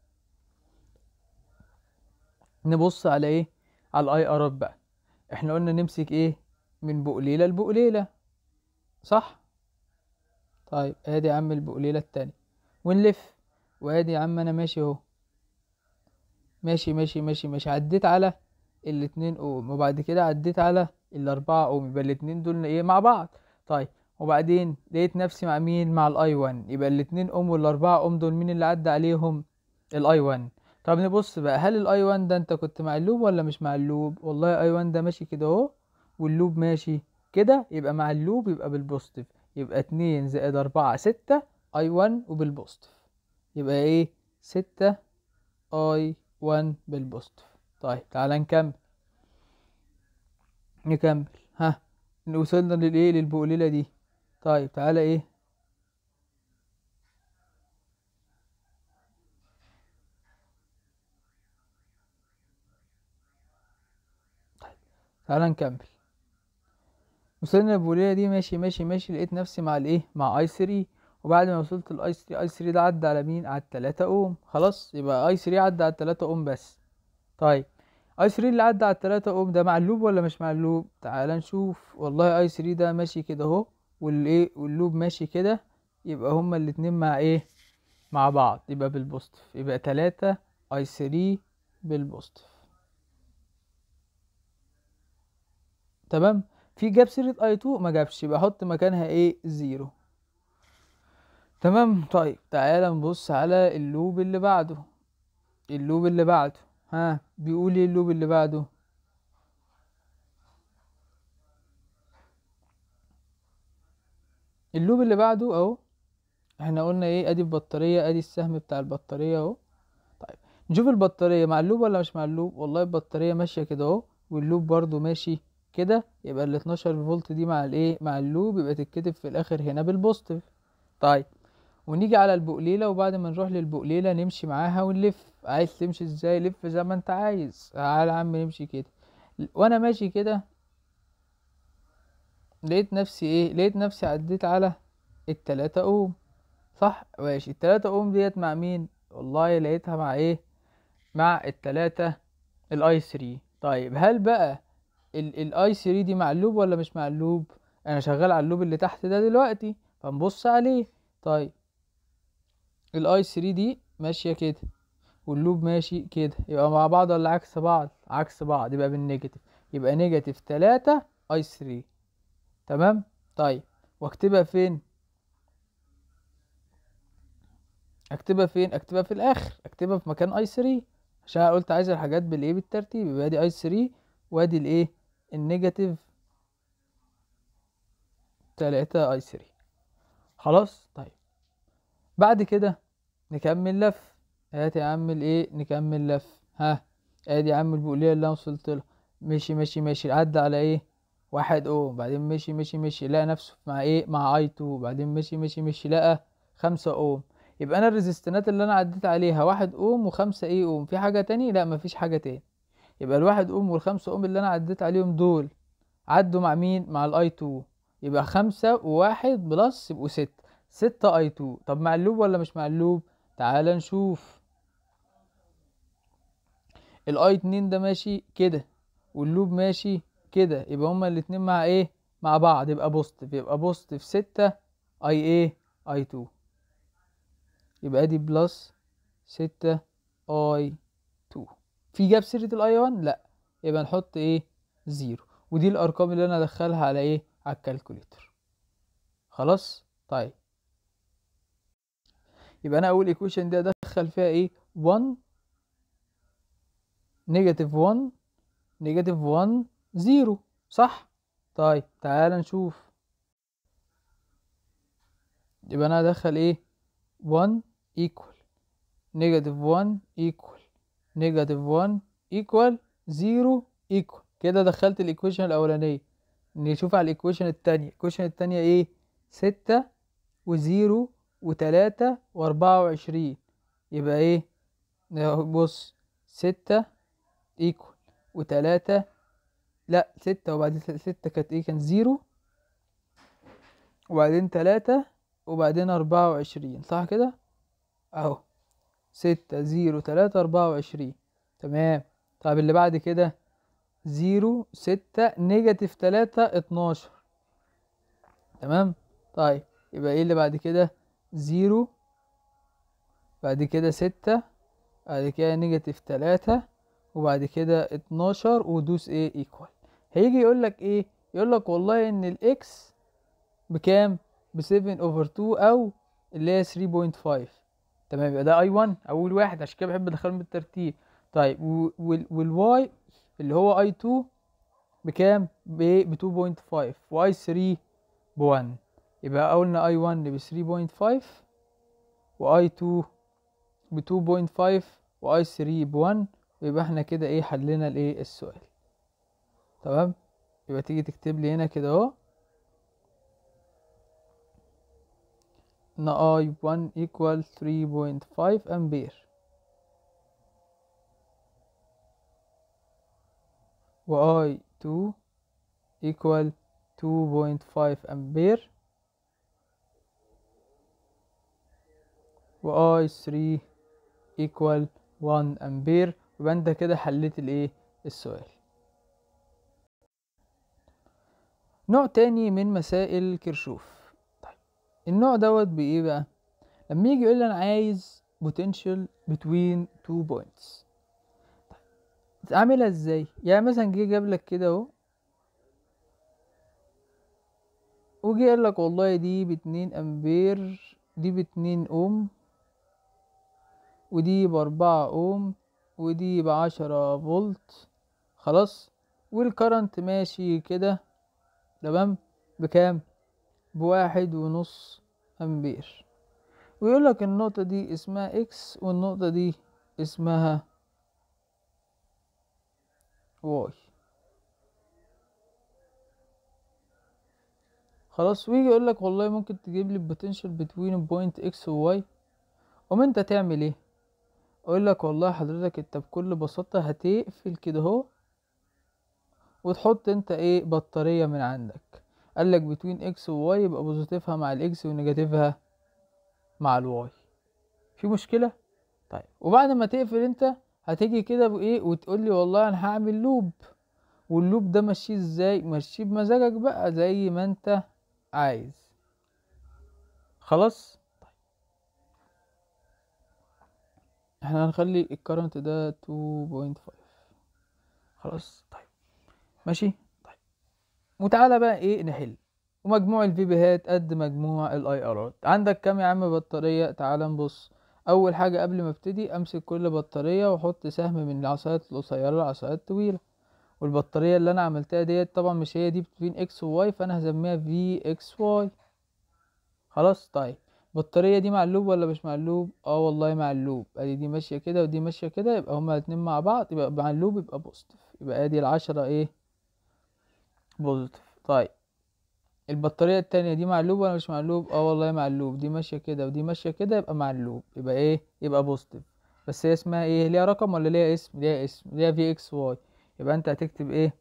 نبص على ايه على الاي ارات بقى احنا قلنا نمسك ايه من بقليله لبقليله صح طيب ادي يا عم البقليله التانية ونلف وادي يا عم انا ماشي اهو ماشي ماشي ماشي ماشي عديت على الاتنين اوم وبعد كده عديت على الاربعة اوم يبقى الاتنين دول ايه مع بعض طيب وبعدين لقيت نفسي مع مين مع الاي 1 يبقى الاتنين ام والاربعة ام دول مين اللي عدى عليهم الاي 1 طب نبص بقى هل الاي 1 ده انت كنت مع اللوب ولا مش مع اللوب والله اي 1 ده ماشي كده اهو واللوب ماشي كده يبقى مع اللوب يبقى بالبوزيتيف يبقى اتنين زائد أربعة ستة اي 1 وبالبوزيتيف يبقى ايه ستة اي 1 بالبوزيتيف طيب تعالى نكمل نكمل ها وصلنا للايه للبقليلة دي طيب تعالى ايه طيب تعالى نكمل وصلنا للبقليلة دي ماشي ماشي ماشي لقيت نفسي مع الايه مع اي 3 وبعد ما وصلت الاي 3 اي 3 ده عدى على مين على التلاتة اوم خلاص يبقى اي 3 عدى على التلاتة اوم بس طيب اي 3 اللي عدى على التلاتة اوم ده مع اللوب ولا مش مع اللوب تعال نشوف والله اي 3 ده ماشي كده اهو والايه واللوب ماشي كده يبقى هما الاتنين مع ايه مع بعض يبقى بالبوزيتيف يبقى تلاتة اي 3 بالبوزيتيف تمام في جاب سيرة اي 2 ما جابش يبقى احط مكانها ايه زيرو تمام طيب تعالى نبص على اللوب اللي بعده اللوب اللي بعده ها بيقول ايه اللوب اللي بعده اللوب اللي بعده اهو احنا قلنا ايه ادي البطارية ادي السهم بتاع البطارية اهو طيب نشوف البطارية مع اللوب ولا مش مع اللوب والله البطارية ماشية كده اهو واللوب برضو ماشي كده يبقى ال 12 فولت دي مع الايه مع اللوب يبقى تتكتب في الاخر هنا بالبوزيتيف طيب ونيجي على البقليلة وبعد ما نروح للبقليلة نمشي معاها ونلف عايز تمشي ازاي لف زي ما انت عايز تعالى يا عم نمشي كده وانا ماشي كده لقيت نفسي ايه لقيت نفسي عديت على التلاتة اوم صح ماشي التلاتة اوم ديت مع مين والله لقيتها مع ايه مع التلاتة الاي 3 طيب هل بقى الاي 3 دي مع اللوب ولا مش مع اللوب انا شغال على اللوب اللي تحت ده دلوقتي فنبص عليه طيب الاي 3 دي ماشيه كده واللوب ماشي كده يبقى مع بعض ولا عكس بعض عكس بعض يبقى بالنيجاتيف يبقى نيجاتيف تلاتة اي 3 تمام طيب واكتبها فين اكتبها فين اكتبها في الاخر اكتبها في مكان اي 3 عشان أنا قلت عايز الحاجات بالايه بالترتيب يبقى ادي اي 3 وادي الايه النيجاتيف تلاتة اي 3 خلاص طيب بعد كده نكمل لف هات يا عم الايه نكمل لف ها ادي يا عم البقوليه اللي انا وصلت لها مشي مشي مشي عدى على ايه واحد اوم بعدين مشي مشي مشي لقى نفسه مع ايه مع اي 2 بعدين مشي مشي مشي لقى خمسة اوم يبقى انا الريزستنات اللي انا عديت عليها واحد اوم وخمسة ايه اوم في حاجة تاني لا مفيش حاجة تاني يبقى الواحد اوم والخمسة اوم اللي انا عديت عليهم دول عدوا مع مين مع الاي 2 يبقى خمسة وواحد بلس يبقوا ستة ستة اي 2 طب مع اللوب ولا مش مع اللوب تعال نشوف الاي 2 ده ماشي كده واللوب ماشي كده يبقى هما الاتنين مع ايه مع بعض يبقى بوزيتيف يبقى بوزيتيف ستة اي ايه اي 2 يبقى دي بلس ستة اي 2 في جاب سيرة الاي 1 لا يبقى نحط ايه زيرو ودي الارقام اللي انا ادخلها على ايه على الكالكوليتر خلاص طيب يبقى انا اول ايكويشن دي ادخل فيها ايه 1 نيجاتيف 1 نيجاتيف 1 0 صح طيب تعال نشوف يبقى انا ادخل ايه 1 equal نيجاتيف 1 equal نيجاتيف 1 equal 0 equal كده دخلت الايكويشن الاولانيه نشوف على الايكويشن التانية الايكويشن التانية ايه ستة وزيرو وتلاتة واربعة وعشرين يبقى ايه بص ستة ايكوال وتلاتة لا ستة وبعدين ستة كانت ايه كان زيرو وبعدين تلاتة وبعدين أربعة وعشرين صح كده اهو ستة زيرو تلاتة أربعة وعشرين تمام طب اللي بعد كده زيرو ستة نيجاتيف تلاتة اتناشر تمام طيب يبقى ايه اللي بعد كده زيرو بعد كده ستة بعد كده نيجاتيف تلاتة وبعد كده اتناشر ودوس ايه ايكوال هيجي يقولك ايه يقولك والله ان الاكس بكام ب 7 اوفر 2 او اللي هي 3.5 تمام يبقى ده اي 1 اول واحد عشان كده بحب ادخلهم بالترتيب طيب و- وال- والواي اللي هو اي 2 بكام ب 2.5 واي 3 ب 1 يبقى قلنا اي 1 ب 3.5 واي 2 ب 2.5 واي 3 ب 1 يبقى احنا كده ايه حلينا الايه السؤال تمام يبقى تيجي تكتب لي هنا كده اهو ان اي 1 equal 3.5 امبير و اي 2 equal 2.5 امبير و اي 3 equal 1 امبير يبقى انت كده حليت الايه السؤال نوع تاني من مسائل كيرشوف طيب النوع دوت بايه بقى لما يجي يقول لي انا عايز potential between two points طيب اعملها ازاي يعني مثلا جه جاب لك كده اهو وجي قال لك والله دي باتنين امبير دي باتنين اوم ودي بأربعة اوم ودي بعشرة فولت خلاص والكرنت ماشي كده تمام بكام بواحد ونص امبير ويقول لك النقطة دي اسمها اكس والنقطة دي اسمها واي خلاص ويجي يقول لك والله ممكن تجيب لي البوتنشال بتوين بوينت اكس وواي قوم انت تعمل ايه اقول لك والله حضرتك انت بكل بساطة هتقفل كده اهو وتحط انت ايه بطارية من عندك قال لك بتوين اكس وواي يبقى بوزيتيفها مع الاكس ونيجاتيفها مع الواي في مشكلة طيب وبعد ما تقفل انت هتيجي كده بايه وتقول لي والله انا هعمل لوب واللوب ده ماشيه ازاي ماشيه بمزاجك بقى زي ما انت عايز خلاص طيب. احنا هنخلي الكرنت ده 2.5 خلاص طيب ماشي طيب وتعالى بقى ايه نحل ومجموع الفي بيهات قد مجموع الاي ارات عندك كام يا عم بطارية تعالى نبص اول حاجة قبل ما ابتدي امسك كل بطارية واحط سهم من العصايات القصيرة للعصايات الطويلة والبطارية اللي انا عملتها ديت طبعا مش هي دي بين اكس وواي فانا هسميها في اكس واي خلاص طيب البطارية دي مع اللوب ولا مش مع اللوب اه والله مع اللوب ادي دي ماشية كده ودي ماشية كده يبقى هما الاتنين مع بعض يبقى مع اللوب يبقى بوزيتيف يبقى ادي العشرة ايه بوزيتيف طيب البطارية التانية دي مع اللوب ولا مش مع اللوب اه والله مع اللوب دي ماشية كده ودي ماشية كده يبقى مع اللوب يبقى ايه يبقى بوزيتيف بس هي اسمها ايه ليها رقم ولا ليها اسم ليها اسم ليها في اكس واي يبقى انت هتكتب ايه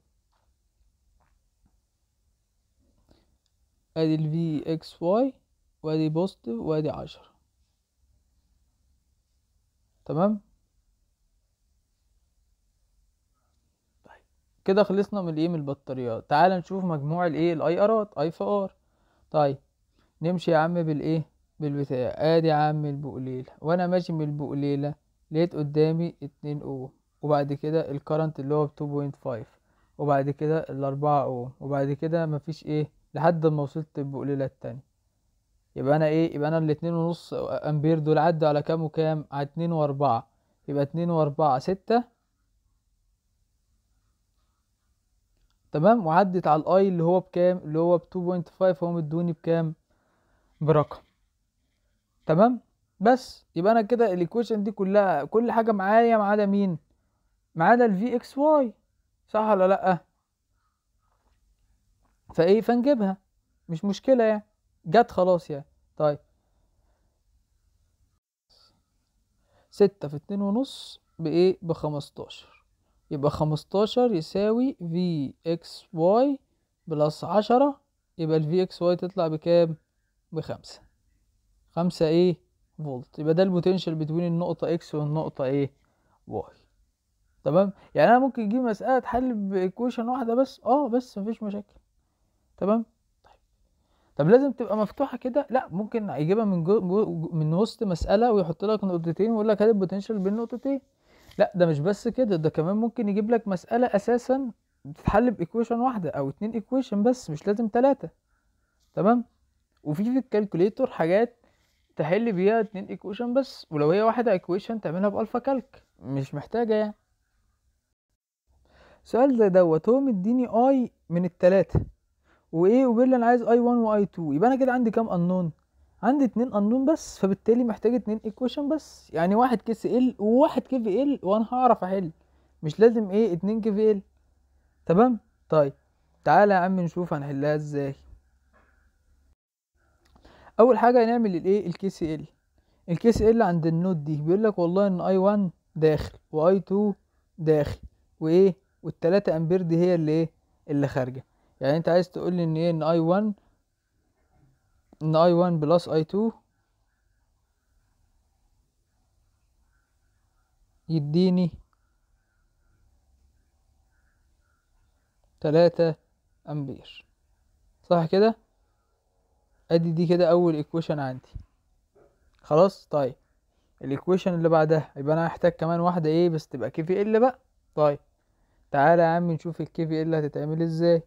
ادي ال في اكس واي وادي بوزيتيف وادي عشرة تمام طيب كده خلصنا من الايه من البطاريات تعال نشوف مجموع الايه الاي ارات اي في ار طيب نمشي يا عم بالايه بالبتاع ادي يا عم البقليلة وانا ماشي من البقليلة لقيت قدامي اتنين اوم وبعد كده الكرنت اللي هو بتو 2.5 وبعد كده الاربعة اوم وبعد كده مفيش ايه لحد ما وصلت البقليلة التانية يبقى انا ايه يبقى انا الاتنين ونص امبير دول عدوا على كام وكام على اتنين واربعة يبقى اتنين واربعة ستة تمام وعدت على الاي اللي هو بكام اللي هو ب 2.5 هو مدوني بكام برقم تمام بس يبقى انا كده الايكويشن دي كلها كل حاجه معايا ما عدا مين ما عدا الفي اكس واي صح ولا لا فايه فنجيبها مش مشكله يعني جت خلاص يعني طيب ستة في اتنين ونص بإيه بخمستاشر يبقى خمستاشر يساوي في اكس واي بلس عشرة يبقى الفي اكس واي تطلع بكام بخمسة خمسة ايه فولت يبقى ده البوتنشال بتوين النقطة اكس والنقطة ايه واي تمام يعني انا ممكن اجيب مسألة تحل بايكويشن واحدة بس اه بس مفيش مشاكل تمام طيب طب لازم تبقى مفتوحة كده لا ممكن يجيبها من جو جو- من وسط مسألة ويحط لك نقطتين ويقول لك هات البوتنشال بين نقطتين لا ده مش بس كده ده كمان ممكن يجيب لك مسألة اساسا بتتحل بايكويشن واحدة او اتنين ايكويشن بس مش لازم تلاتة تمام وفي في الكالكوليتور حاجات تحل بيها اتنين ايكويشن بس ولو هي واحدة ايكويشن تعملها بالفا كالك مش محتاجة يعني السؤال ده دوت هو مديني اي من التلاتة وايه وبيقول لي انا عايز اي 1 واي 2 يبقى انا كده عندي كام انون عندي اتنين انون بس فبالتالي محتاج اتنين ايكويشن بس يعني واحد كي سي ال وواحد كي في ال وانا هعرف احل مش لازم ايه اتنين كي في ال تمام طيب تعالى يا عم نشوف هنحلها ازاي اول حاجه هنعمل الايه الكي سي ال الكي سي ال عند النوت دي بيقول لك والله ان اي 1 داخل واي 2 داخل وايه والتلاتة امبير دي هي اللي ايه اللي خارجه يعني انت عايز تقول لي ان ايه ان اي 1 ان اي 1 بلس اي 2 يديني تلاتة امبير صح كده ادي دي كده اول ايكويشن عندي خلاص طيب الايكويشن اللي بعدها يبقى انا هحتاج كمان واحده ايه بس تبقى كي في ال بقى طيب تعالى يا عم نشوف الكي في ال هتتعمل ازاي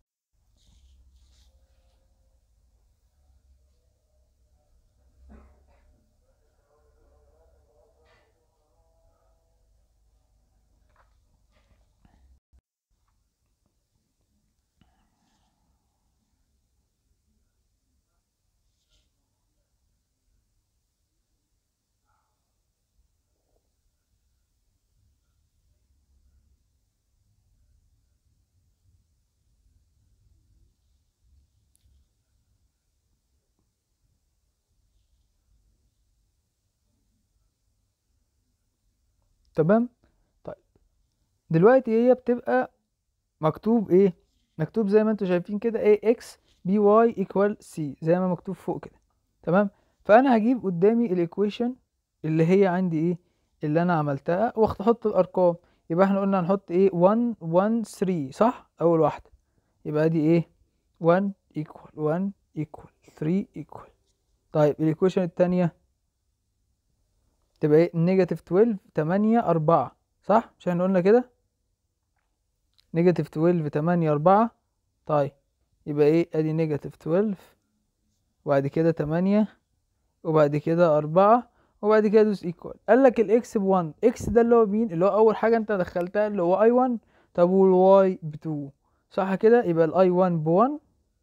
تمام طيب دلوقتي هي بتبقى مكتوب ايه مكتوب زي ما انتوا شايفين كده ايه اكس بي واي ايكوال سي زي ما مكتوب فوق كده تمام فانا هجيب قدامي الايكويشن اللي هي عندي ايه اللي انا عملتها واحط الارقام يبقى احنا قلنا هنحط ايه 1 1 3 صح اول واحده يبقى دي ايه 1 ايكوال 1 ايكوال 3 ايكوال طيب الايكويشن التانية تبقى ايه نيجاتيف 12 8 4 صح مش احنا قلنا كده نيجاتيف 12 8 4 طيب يبقى ايه ادي نيجاتيف 12 وبعد كده 8 وبعد كده 4 وبعد كده دوس ايكوال قال لك الاكس ب 1 اكس ده اللي هو مين اللي هو اول حاجه انت دخلتها اللي هو اي 1 طب والواي ب 2 صح كده يبقى الاي 1 ب 1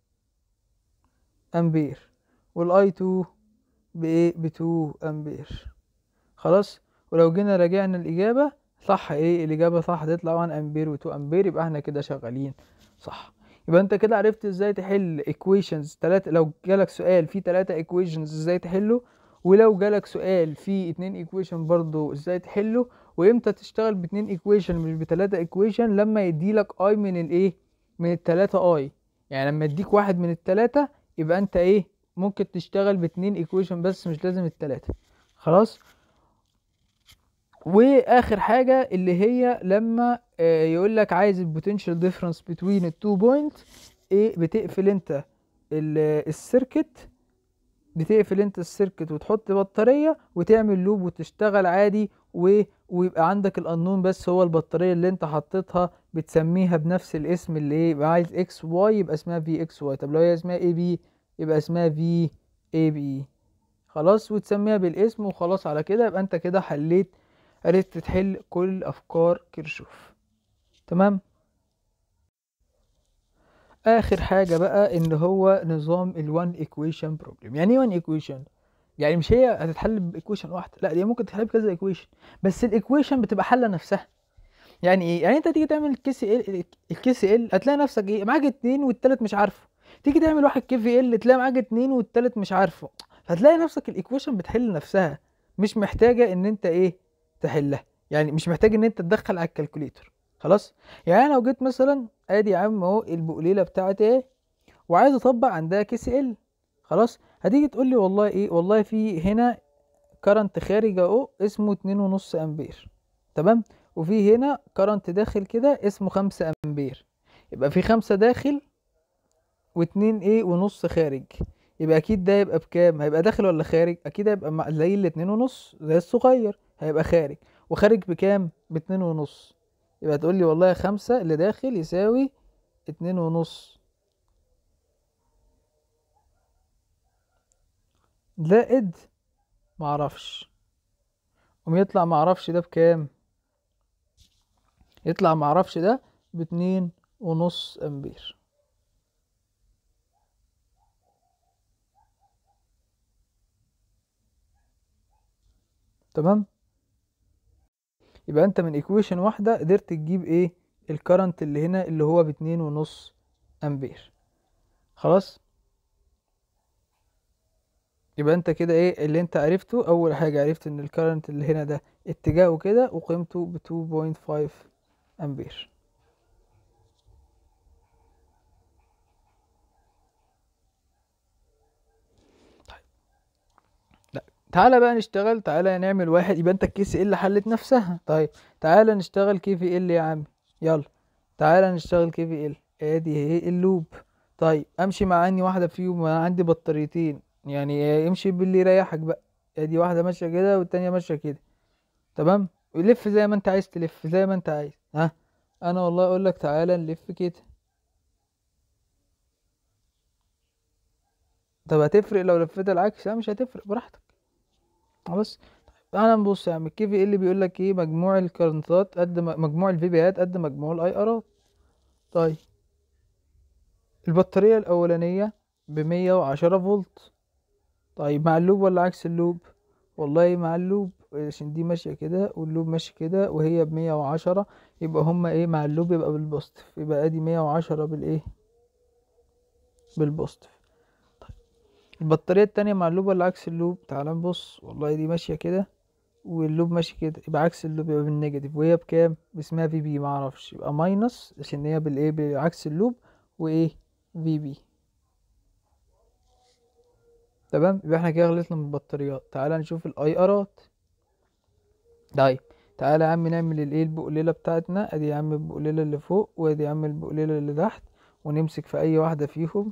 امبير والاي 2 بايه ب 2 امبير خلاص ولو جينا راجعنا الاجابه صح ايه الاجابه صح تطلع 1 امبير و2 امبير يبقى احنا كده شغالين صح يبقى انت كده عرفت ازاي تحل equations تلاتة لو جالك سؤال فيه تلاتة equations ازاي تحله ولو جالك سؤال فيه اتنين equation برضو ازاي تحله وامتى تشتغل باتنين equation مش بتلاتة equation لما يديلك اي من الايه من التلاتة اي يعني لما يديك واحد من التلاتة يبقى انت ايه ممكن تشتغل باتنين equation بس مش لازم التلاتة خلاص واخر حاجه اللي هي لما يقول لك عايز البوتنشال ديفرنس بتوين التو بوينت ايه بتقفل انت السيركت بتقفل انت السيركت وتحط بطاريه وتعمل لوب وتشتغل عادي و... ويبقى عندك القانون بس هو البطاريه اللي انت حطيتها بتسميها بنفس الاسم اللي ايه يبقى عايز اكس واي يبقى اسمها في اكس واي طب لو هي اسمها اي بي يبقى اسمها في اي بي خلاص وتسميها بالاسم وخلاص على كده يبقى انت كده حليت عرفت تحل كل افكار كيرشوف تمام اخر حاجه بقى ان هو نظام الوان ايكويشن بروبلم يعني ايه وان ايكويشن يعني مش هي هتتحل بايكويشن واحده لا دي ممكن تتحل بكذا ايكويشن بس الايكويشن بتبقى حله نفسها يعني ايه يعني انت تيجي تعمل الكي سي ال الكي سي ال هتلاقي نفسك ايه معاك اتنين والتالت مش عارفه تيجي تعمل واحد كي في ال تلاقي معاك اتنين والتالت مش عارفه هتلاقي نفسك الايكويشن بتحل نفسها مش محتاجه ان انت ايه تحلها يعني مش محتاج ان انت تدخل على الكالكوليتر خلاص يعني انا لو جيت مثلا ادي يا عم اهو البقليله بتاعتي ايه وعايز اطبق عندها كي سي ال خلاص هتيجي تقول لي والله ايه والله في هنا كرنت خارج اهو اسمه اتنين ونص امبير تمام وفي هنا كرنت داخل كده اسمه خمسة امبير يبقى في خمسة داخل واتنين ايه ونص خارج يبقى اكيد ده يبقى بكام هيبقى داخل ولا خارج اكيد هيبقى زي الاتنين ونص زي الصغير هيبقى خارج وخارج بكام باتنين ونص يبقى تقول لي والله خمسة اللي داخل يساوي اتنين ونص زائد معرفش قوم يطلع معرفش ده بكام يطلع معرفش ده باتنين ونص امبير تمام يبقى انت من ايكويشن واحدة قدرت تجيب ايه الكرنت اللي هنا اللي هو باتنين ونص امبير خلاص يبقى انت كده ايه اللي انت عرفته اول حاجة عرفت ان الكرنت اللي هنا ده اتجاهه كده وقيمته ب 2.5 امبير طيب لا تعالى بقى نشتغل تعالى نعمل واحد يبقى انت الكيس ال حلت نفسها طيب تعالى نشتغل كي في ال يا عم يلا تعالى نشتغل كي في ال ادي اهي اللوب طيب امشي مع اني واحده فيهم انا عندي بطاريتين يعني امشي باللي يريحك بقى ادي واحده ماشيه كده والتانيه ماشيه كده تمام لف زي ما انت عايز تلف زي ما انت عايز ها انا والله اقول لك تعالى نلف كده طب هتفرق لو لفيت العكس لا مش هتفرق براحتك بس تعالى نبص يا عم الكي في اللي بيقول لك ايه مجموع الكرنتات قد م- مجموع الفي بيات قد مجموع الاي ارات طيب البطاريه الاولانيه بمية وعشرة فولت طيب مع اللوب ولا عكس اللوب والله مع اللوب عشان دي ماشية كده واللوب ماشي كده وهي بمية وعشرة يبقى هما ايه مع اللوب يبقى بالبوستيف يبقى ادي مية وعشرة بالايه بالبوستيف طيب البطارية التانية مع اللوب ولا عكس اللوب تعال نبص والله دي ماشية كده واللوب ماشي كده يبقى عكس اللوب يبقى بالنيجاتيف وهي بكام باسمها في بي معرفش يبقى ماينس عشان هي بالايه بعكس اللوب وايه في بي تمام يبقى احنا كده غلطنا من البطاريات تعالى نشوف الاي ارات طيب تعالى يا عم نعمل الايه البقليله بتاعتنا ادي يا عم البقليله اللي فوق وادي يا عم البقليله اللي تحت ونمسك في اي واحده فيهم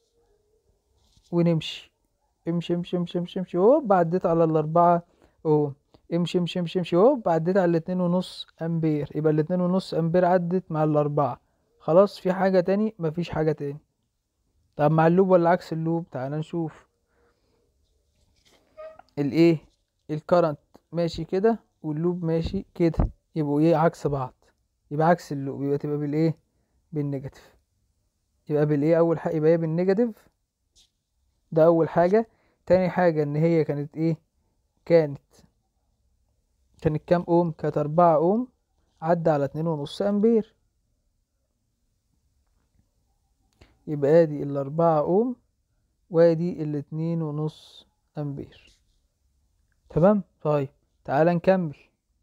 ونمشي امشي امشي امشي امشي امشي هوب عديت على الاربعه اهو امشي امشي امشي امشي هوب عديت على الاتنين ونص امبير يبقى الاتنين ونص امبير عدت مع الاربعه خلاص في حاجه تاني مفيش حاجه تاني طب مع اللوب ولا عكس اللوب تعالى نشوف الايه الكرنت ماشي كده واللوب ماشي كده يبقوا ايه عكس بعض يبقى عكس اللوب يبقى تبقى بالايه بالنيجاتيف يبقى بالايه اول حاجه يبقى هي بالنيجاتيف ده اول حاجه تاني حاجه ان هي كانت ايه كانت كانت كام اوم كانت اربعة اوم عدى على اتنين ونص امبير يبقى ادي الاربعة اوم وادي الاتنين ونص امبير تمام طيب تعالى نكمل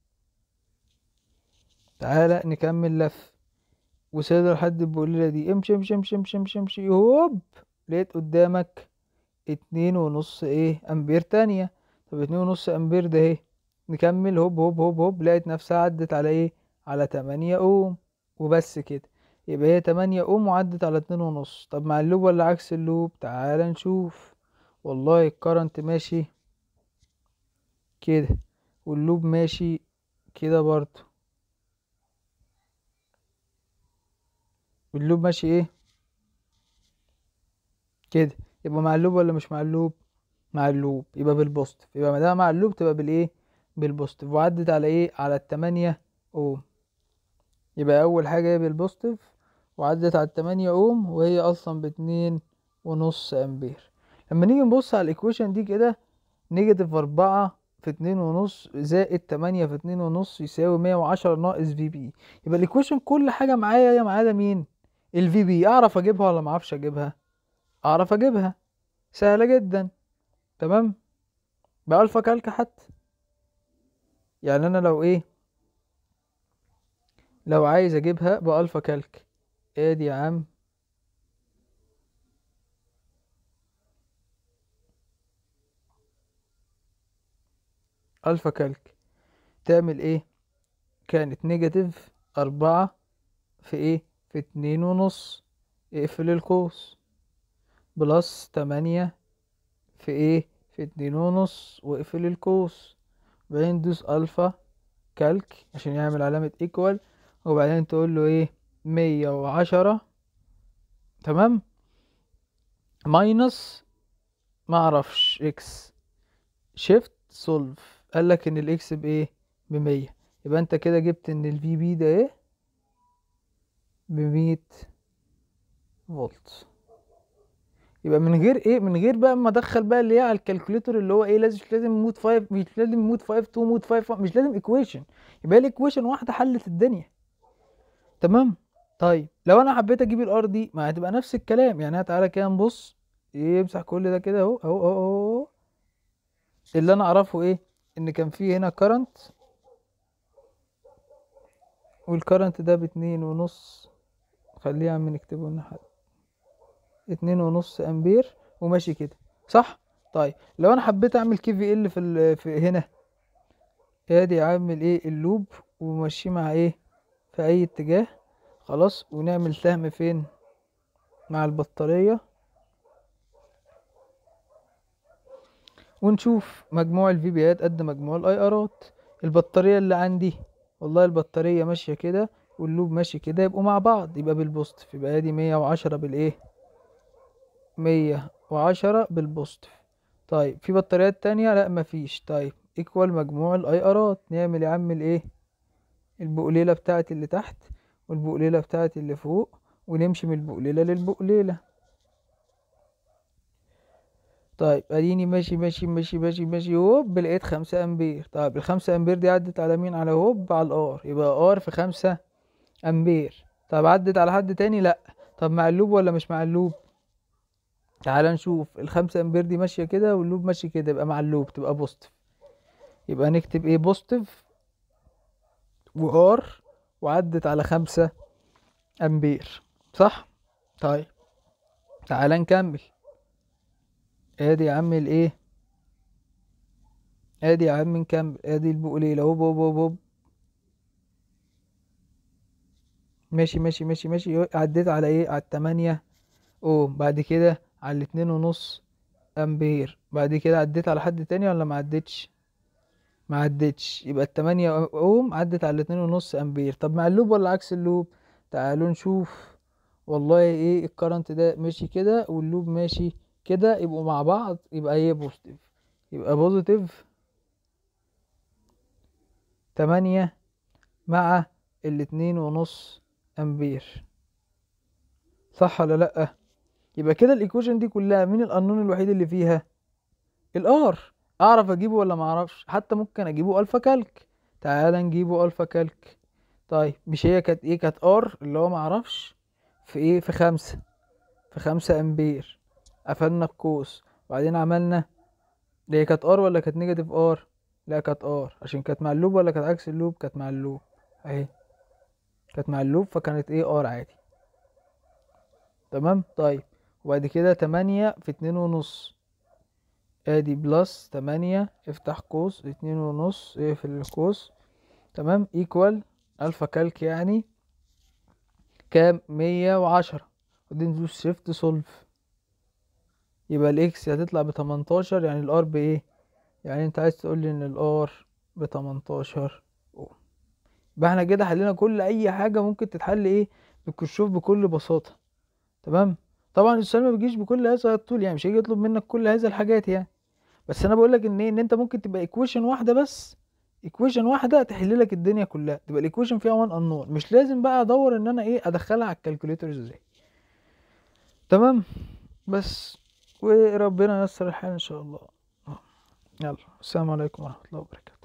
تعالى نكمل لف وصل لحد البقولة دي امشي امشي امشي امشي امشي امشي هوب لقيت قدامك اتنين ونص ايه امبير تانية طب اتنين ونص امبير ده اهي نكمل هوب هوب هوب هوب لقيت نفسها عدت على ايه على تمانية اوم وبس كده يبقى هي تمانية اوم وعدت على اتنين ونص طب مع اللوب ولا عكس اللوب تعالى نشوف والله الكرنت ماشي كده واللوب ماشي كده برضو واللوب ماشي ايه كده يبقى مع اللوب ولا مش مع اللوب مع اللوب يبقى بالبوستيف يبقى ما دام مع اللوب تبقى بالايه بالبوستيف وعدت على ايه على التمانية اوم يبقى اول حاجة هي بالبوستيف وعدت على التمانية اوم وهي اصلا باتنين ونص امبير لما نيجي نبص على الايكويشن دي كده نيجاتيف أربعة في اتنين ونص زائد تمانية في اتنين ونص يساوي مية وعشرة ناقص في بي يبقى الايكويشن كل حاجة معايا هي ما عدا مين الفي بي اعرف اجيبها ولا ما اعرفش اجيبها اعرف اجيبها سهلة جدا تمام بألفا كالك حتى يعني انا لو ايه لو عايز اجيبها بألفا كالك ادي يا عم ألفا كالك تعمل ايه كانت نيجاتيف أربعة في ايه في اتنين ونص اقفل القوس بلس تمانية في ايه في اتنين ونص واقفل القوس بعدين دوس ألفا كالك عشان يعمل علامة ايكوال وبعدين تقول له ايه مية وعشرة تمام ماينس ما اعرفش اكس شيفت سولف قال لك ان الاكس بايه بمية يبقى انت كده جبت ان الفي بي ده ايه بمية فولت يبقى من غير ايه من غير بقى ما ادخل بقى اللي هي على الكالكوليتور اللي هو ايه لازم مش لازم مود 5 مش لازم مود 5 2 مود 5 مش لازم ايكويشن يبقى الايكويشن واحده حلت الدنيا تمام طيب لو انا حبيت اجيب الار دي ما هتبقى نفس الكلام يعني تعالى كده نبص يمسح كل ده كده اهو اهو اهو اهو اللي انا اعرفه ايه ان كان في هنا كرنت والكرنت ده باتنين ونص خليه يا عم نكتبه لنا حد اتنين ونص امبير وماشي كده صح طيب لو انا حبيت اعمل كي في ال في, ال- في هنا ادي عامل ايه اللوب وماشيه مع ايه في اي اتجاه خلاص ونعمل سهم فين مع البطارية ونشوف مجموع الفي بيات قد مجموع الاي ارات البطارية اللي عندي والله البطارية ماشية كده واللوب ماشي كده يبقوا مع بعض يبقى بالبوستيف يبقى ادي مية وعشرة بالايه مية وعشرة بالبوستيف طيب في بطاريات تانية لا مفيش طيب ايكوال مجموع الاي ارات نعمل يا عم الايه البقليلة بتاعت اللي تحت والبقليلة بتاعت اللي فوق ونمشي من البقليلة للبقليلة طيب اديني ماشي ماشي ماشي ماشي ماشي هوب لقيت خمسة امبير طيب الخمسة امبير دي عدت على مين على هوب على الار يبقى ار في خمسة امبير طب عدت على حد تاني لا طب مع اللوب ولا مش مع اللوب تعال نشوف الخمسة امبير دي ماشية كده واللوب ماشي كده يبقى مع اللوب تبقى بوزيتيف يبقى نكتب ايه بوزيتيف وار وعدت على خمسة امبير صح طيب تعال نكمل ادي يا عم الايه ادي يا عم نكمل ادي البقليلة هوب هوب هوب هوب ماشي ماشي ماشي ماشي عديت على ايه على التمانية اوم بعد كده على الاتنين ونص امبير بعد كده عديت على حد تاني ولا ما عدتش ما عدتش يبقى التمانية اوم عدت على الاتنين ونص امبير طب مع اللوب ولا عكس اللوب تعالوا نشوف والله ايه الكرنت ده ماشي كده واللوب ماشي كده يبقوا مع بعض يبقى ايه بوزيتيف يبقى بوزيتيف تمانية مع الاتنين ونص امبير صح ولا لأ يبقى كده الايكويشن دي كلها مين القانون الوحيد اللي فيها الار اعرف اجيبه ولا ما اعرفش حتى ممكن اجيبه الفا كالك تعال نجيبه الفا كالك طيب مش هي كانت ايه كانت ار اللي هو ما اعرفش في ايه في خمسة في خمسة امبير قفلنا القوس وبعدين عملنا هي كانت ار ولا كانت نيجاتيف ار لا كانت ار عشان كانت مع اللوب ولا كانت عكس اللوب كانت مع اللوب اهي كانت مع اللوب فكانت ايه ار عادي تمام طيب وبعد كده تمانية في اتنين ونص ادي بلس تمانية افتح قوس اتنين ونص اقفل القوس تمام ايكوال الفا كالك يعني كام مية وعشرة وبعدين ندوس شيفت سولف يبقى الاكس هتطلع بتمنتاشر يعني الار بايه يعني انت عايز تقولي ان الار بتمنتاشر اوم يبقى احنا كده حلينا كل اي حاجة ممكن تتحل ايه بالكشوف بكل بساطة تمام طبعا السؤال ما بيجيش بكل هذا الطول يعني مش هيجي يطلب منك كل هذه الحاجات يعني بس انا بقول لك ان ايه ان انت ممكن تبقى ايكويشن واحده بس ايكويشن واحده تحل لك الدنيا كلها تبقى الايكويشن فيها وان انون مش لازم بقى ادور ان انا ايه ادخلها على الكالكوليتر ازاي تمام بس وربنا ييسر الحال ان شاء الله يلا السلام عليكم ورحمه الله وبركاته